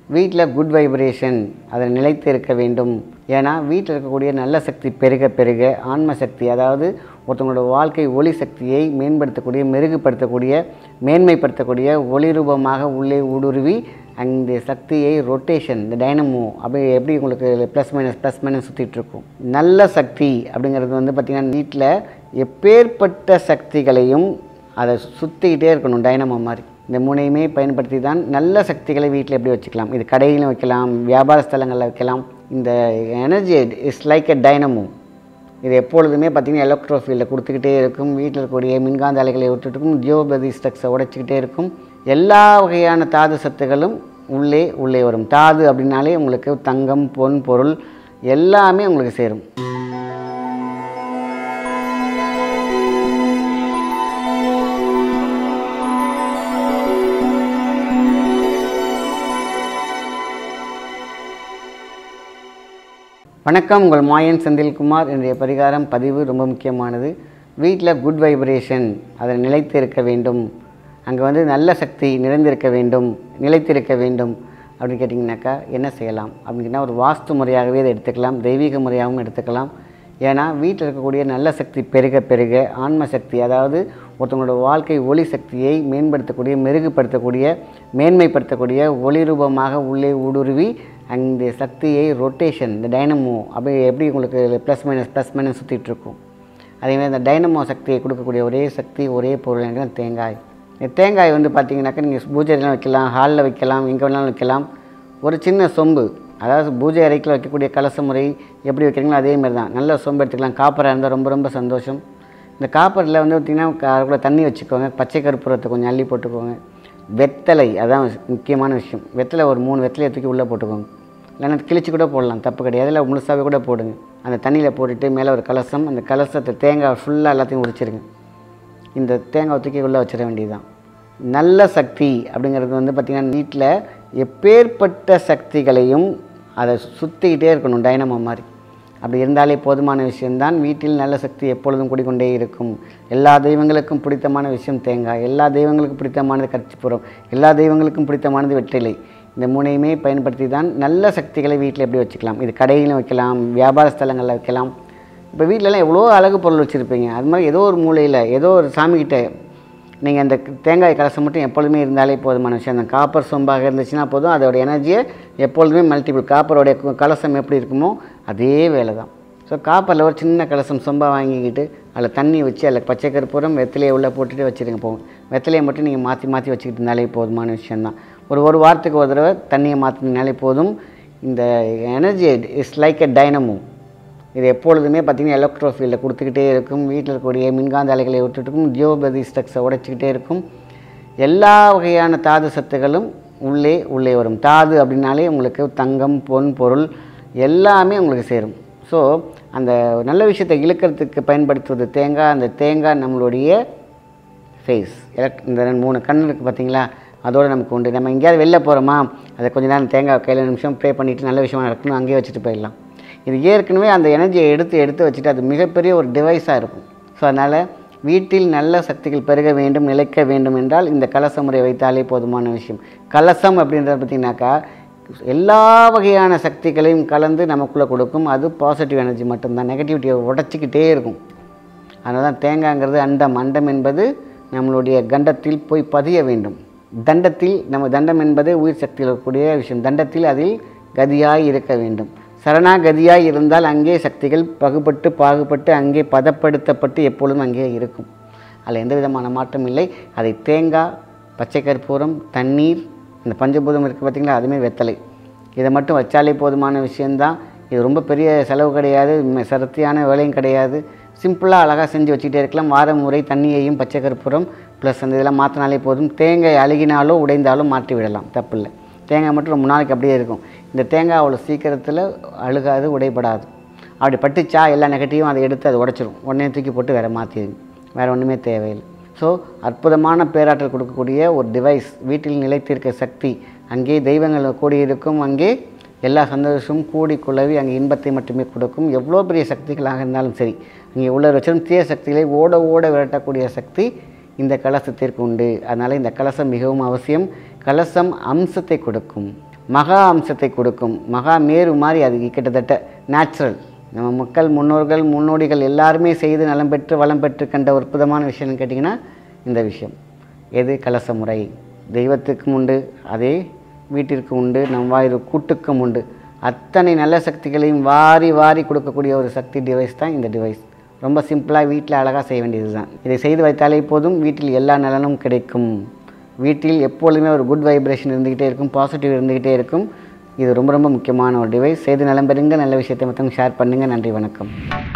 வீட்டில் good vibration அதை நிலைத்து இருக்க வேண்டும் ஏன்னா வீட்டில் இருக்கக்கூடிய நல்ல சக்தி பெருக பெருக ஆன்ம சக்தி அதாவது ஒருத்தவங்களோட வாழ்க்கை ஒளி சக்தியை மேம்படுத்தக்கூடிய மெருகுபடுத்தக்கூடிய மேன்மைப்படுத்தக்கூடிய ஒளி ரூபமாக உள்ளே ஊடுருவி அந்த சக்தியை ரொட்டேஷன் இந்த டைனமோ அப்படி எப்படி உங்களுக்கு ப்ளஸ் மைனஸ் ப்ளஸ் மைனஸ் சுற்றிட்டு இருக்கும் நல்ல சக்தி அப்படிங்கிறது வந்து பார்த்திங்கன்னா வீட்டில் எப்பேற்பட்ட சக்திகளையும் அதை சுற்றிக்கிட்டே இருக்கணும் டைனமோ மாதிரி இந்த மூணையுமே பயன்படுத்தி தான் நல்ல சக்திகளை வீட்டில் எப்படி வச்சுக்கலாம் இது கடையிலும் வைக்கலாம் வியாபார ஸ்தலங்களில் வைக்கலாம் இந்த energy is like a dynamo இது எப்பொழுதுமே பார்த்திங்கன்னா எலக்ட்ரோ ஃபீல்டில் கொடுத்துக்கிட்டே இருக்கும் வீட்டில் இருக்கக்கூடிய மின்காந்த அலைகளை விட்டுட்டு இருக்கும் ஜியோபதி ஸ்ட்ரக்ஸை உடைச்சிக்கிட்டே இருக்கும் எல்லா வகையான தாது சத்துகளும் உள்ளே உள்ளே வரும் தாது அப்படின்னாலே உங்களுக்கு தங்கம் பொன் பொருள் எல்லாமே உங்களுக்கு சேரும் வணக்கம் உங்கள் மாயன் செந்தில்குமார் இன்றைய பரிகாரம் பதிவு ரொம்ப முக்கியமானது வீட்டில் குட் வைப்ரேஷன் அதை நிலைத்து இருக்க வேண்டும் அங்கே வந்து நல்ல சக்தி நிறைந்திருக்க வேண்டும் நிலைத்திருக்க வேண்டும் அப்படின்னு கேட்டிங்கனாக்கா என்ன செய்யலாம் அப்படின்னா ஒரு வாஸ்து முறையாகவே இதை எடுத்துக்கலாம் தெய்வீக முறையாகவும் எடுத்துக்கலாம் ஏன்னா வீட்டில் இருக்கக்கூடிய நல்ல சக்தி பெருக பெருக ஆன்ம சக்தி அதாவது ஒருத்தவங்களோட வாழ்க்கை ஒளி சக்தியை மேம்படுத்தக்கூடிய மெருகுபடுத்தக்கூடிய மேன்மைப்படுத்தக்கூடிய ஒளி ரூபமாக உள்ளே ஊடுருவி அந்த சக்தியை ரொட்டேஷன் இந்த டைனமோ அப்படி எப்படி உங்களுக்கு ப்ளஸ் மைனஸ் ப்ளஸ் மைனஸ் சுற்றிட்டு இருக்கும் அதேமாதிரி இந்த டைனமோ சக்தியை கொடுக்கக்கூடிய ஒரே சக்தி ஒரே பொருள் என்கிற தேங்காய் இந்த தேங்காய் வந்து பார்த்தீங்கன்னாக்கா நீங்கள் பூஜைலாம் வைக்கலாம் ஹாலில் வைக்கலாம் எங்கே வேணாலும் வைக்கலாம் ஒரு சின்ன சொம்பு அதாவது பூஜை அறைக்கில் வைக்கக்கூடிய கலச முறை எப்படி வைக்கிறீங்களோ அதே மாதிரி தான் நல்ல சொம்பு எடுத்துக்கலாம் காப்பராக இருந்தால் ரொம்ப ரொம்ப சந்தோஷம் இந்த காப்பரில் வந்து பார்த்திங்கன்னா கூட தண்ணி வச்சுக்கோங்க பச்சை கற்பூரத்தை கொஞ்சம் அள்ளி போட்டுக்கோங்க வெத்தலை அதான் முக்கியமான விஷயம் வெத்தலை ஒரு மூணு வெத்தலையை தூக்கி உள்ளே போட்டுக்கோங்க இல்லைன்னா கிழிச்சு கூட போடலாம் தப்பு கிடையாது இல்லை முழுசாகவே கூட போடுங்க அந்த தண்ணியில் போட்டுட்டு மேலே ஒரு கலசம் அந்த கலசத்தை தேங்காய் ஃபுல்லாக எல்லாத்தையும் உரிச்சிருங்க இந்த தேங்காய் தூக்கி உள்ளே வச்சிட வேண்டியதுதான் நல்ல சக்தி அப்படிங்கிறது வந்து பார்த்திங்கன்னா வீட்டில் எப்பேற்பட்ட சக்திகளையும் அதை சுற்றிக்கிட்டே இருக்கணும் டைனமோ மாதிரி அப்படி இருந்தாலே போதுமான விஷயம்தான் வீட்டில் நல்ல சக்தி எப்பொழுதும் கூடிக்கொண்டே இருக்கும் எல்லா தெய்வங்களுக்கும் பிடித்தமான விஷயம் தேங்காய் எல்லா தெய்வங்களுக்கும் பிடித்தமானது கட்சிப்புறம் எல்லா தெய்வங்களுக்கும் பிடித்தமானது வெற்றிலை இந்த மூணையுமே பயன்படுத்தி தான் நல்ல சக்திகளை வீட்டில் எப்படி வச்சுக்கலாம் இது கடையிலும் வைக்கலாம் வியாபார ஸ்தலங்களில் வைக்கலாம் இப்போ வீட்டிலலாம் எவ்வளோ அழகு பொருள் வச்சுருப்பீங்க அது மாதிரி ஏதோ ஒரு மூலையில் ஏதோ ஒரு சாமிக்கிட்ட நீங்கள் அந்த தேங்காய் கலசம் மட்டும் எப்பொழுதுமே இருந்தாலே போதுமான விஷயம் அந்த காப்பர் சொம்பாக இருந்துச்சுன்னா போதும் அதோட எனர்ஜியை எப்பொழுதுமே மல்டிபிள் காப்பரோடைய கு- கலசம் எப்படி இருக்குமோ அதே வேலை தான் ஸோ காப்பரில் ஒரு சின்ன கலசம் சொம்பா வாங்கிக்கிட்டு அதில் தண்ணி வச்சு அதில் பச்சை கற்பூரம் வெத்திலையை உள்ளே போட்டுட்டு வச்சுருங்க போகும் வெத்திலையை மட்டும் நீங்கள் மாற்றி மாற்றி வச்சுக்கிட்டு இருந்தாலே போதுமான விஷயந்தான் ஒரு ஒரு வாரத்துக்கு ஒரு தடவை தண்ணியை மாற்றினாலே போதும் இந்த energy is like a dynamo இது எப்பொழுதுமே பார்த்திங்கன்னா எலக்ட்ரோ ஃபீல்டில் கொடுத்துக்கிட்டே இருக்கும் வீட்டில் இருக்கக்கூடிய மின்காந்த அலைகளை விட்டுட்டு இருக்கும் ஜியோபதி ஸ்ட்ரக்ஸை உடைச்சிக்கிட்டே இருக்கும் எல்லா வகையான தாது சத்துகளும் உள்ளே உள்ளே வரும் தாது அப்படின்னாலே உங்களுக்கு தங்கம் பொன் பொருள் எல்லாமே உங்களுக்கு சேரும் ஸோ அந்த நல்ல விஷயத்தை இழுக்கிறதுக்கு பயன்படுத்துவது தேங்காய் அந்த தேங்காய் நம்மளுடைய ஃபேஸ் எலக்ட் இந்த ரெண்டு மூணு கண் இருக்குது பார்த்தீங்களா அதோடு நமக்கு உண்டு நம்ம எங்கேயாவது வெளில போகிறோமா அதை கொஞ்ச நேரம் தேங்காய் கையில் நிமிஷம் ப்ரே பண்ணிவிட்டு நல்ல விஷயமா நடக்கணும் அங்கேயே வச்சுட்டு போயிடலாம் இது ஏற்கனவே அந்த எனர்ஜியை எடுத்து எடுத்து வச்சுட்டு அது மிகப்பெரிய ஒரு டிவைஸாக இருக்கும் ஸோ அதனால் வீட்டில் நல்ல சக்திகள் பெருக வேண்டும் நிலைக்க வேண்டும் என்றால் இந்த கலச முறை வைத்தாலே போதுமான விஷயம் கலசம் அப்படின்றத பார்த்தீங்கன்னாக்கா எல்லா வகையான சக்திகளையும் கலந்து நமக்குள்ளே கொடுக்கும் அது பாசிட்டிவ் எனர்ஜி மட்டும்தான் நெகட்டிவிட்டியை உடச்சிக்கிட்டே இருக்கும் அதனால தான் தேங்காய்ங்கிறது அண்டம் அண்டம் என்பது நம்மளுடைய கண்டத்தில் போய் பதிய வேண்டும் தண்டத்தில் நம்ம தண்டம் என்பது உயிர் சக்தியில் இருக்கக்கூடிய விஷயம் தண்டத்தில் அதில் கதியாய் இருக்க வேண்டும் சரணாகதியாய் இருந்தால் அங்கே சக்திகள் பகுபட்டு பாகுபட்டு அங்கே பதப்படுத்தப்பட்டு எப்பொழுதும் அங்கே இருக்கும் அதில் எந்த விதமான மாற்றம் இல்லை அதை தேங்காய் பச்சை கற்பூரம் தண்ணீர் இந்த பஞ்சபூதம் இருக்குது பார்த்தீங்களா அதுமாரி வெத்தலை இதை மட்டும் வச்சாலே போதுமான விஷயந்தான் இது ரொம்ப பெரிய செலவு கிடையாது ம- சரத்தியான வேலையும் கிடையாது சிம்பிளாக அழகாக செஞ்சு வச்சுக்கிட்டே இருக்கலாம் வாரம் முறை தண்ணியையும் பச்சை கற்பூரம் ப்ளஸ் அந்த இதெல்லாம் மாற்றினாலே போதும் தேங்காய் அழுகினாலோ உடைந்தாலோ மாற்றி விடலாம் தப்பில்லை தேங்காய் மட்டும் ரொம்ப நாளைக்கு அப்படியே இருக்கும் இந்த தேங்காய் அவ்வளோ சீக்கிரத்தில் அழுகாது உடைபடாது அப்படி பட்டுச்சா எல்லா நெகட்டிவும் அதை எடுத்து அதை உடைச்சிரும் உடனே தூக்கி போட்டு வேறு மாற்றிடுங்க வேறு ஒன்றுமே தேவையில்லை ஸோ அற்புதமான பேராற்றல் கொடுக்கக்கூடிய ஒரு டிவைஸ் வீட்டில் நிலைத்திருக்க சக்தி அங்கே தெய்வங்கள் கூடியிருக்கும் அங்கே எல்லா சந்தோஷமும் கூடி குழவி அங்கே இன்பத்தை மட்டுமே கொடுக்கும் எவ்வளோ பெரிய சக்திகளாக இருந்தாலும் சரி அங்கே உள்ள வச்சிரும் தீய சக்திகளை ஓட ஓட விரட்டக்கூடிய சக்தி இந்த கலசத்திற்கு உண்டு அதனால் இந்த கலசம் மிகவும் அவசியம் கலசம் அம்சத்தை கொடுக்கும் மகா அம்சத்தை கொடுக்கும் மகா மேரு மாதிரி அது கிட்டத்தட்ட நேச்சுரல் நம்ம மக்கள் முன்னோர்கள் முன்னோடிகள் எல்லாருமே செய்து நலம் பெற்று வளம் பெற்று கண்ட ஒரு அற்புதமான விஷயம்னு கேட்டிங்கன்னா இந்த விஷயம் எது கலச முறை தெய்வத்துக்கும் உண்டு அதே வீட்டிற்கு உண்டு நம் வாயிறு கூட்டுக்கும் உண்டு அத்தனை நல்ல சக்திகளையும் வாரி வாரி கொடுக்கக்கூடிய ஒரு சக்தி டிவைஸ் தான் இந்த டிவைஸ் ரொம்ப சிம்பிளாக வீட்டில் அழகாக செய்ய வேண்டியது தான் இதை செய்து வைத்தாலே போதும் வீட்டில் எல்லா நலனும் கிடைக்கும் வீட்டில் எப்பொழுதுமே ஒரு குட் வைப்ரேஷன் இருந்துக்கிட்டே இருக்கும் பாசிட்டிவ் இருந்துக்கிட்டே இருக்கும் இது ரொம்ப ரொம்ப முக்கியமான ஒரு டிவைஸ் செய்து நலம் பெறுங்க நல்ல விஷயத்தை மற்றவங்க ஷேர் பண்ணுங்கள் நன்றி வணக்கம்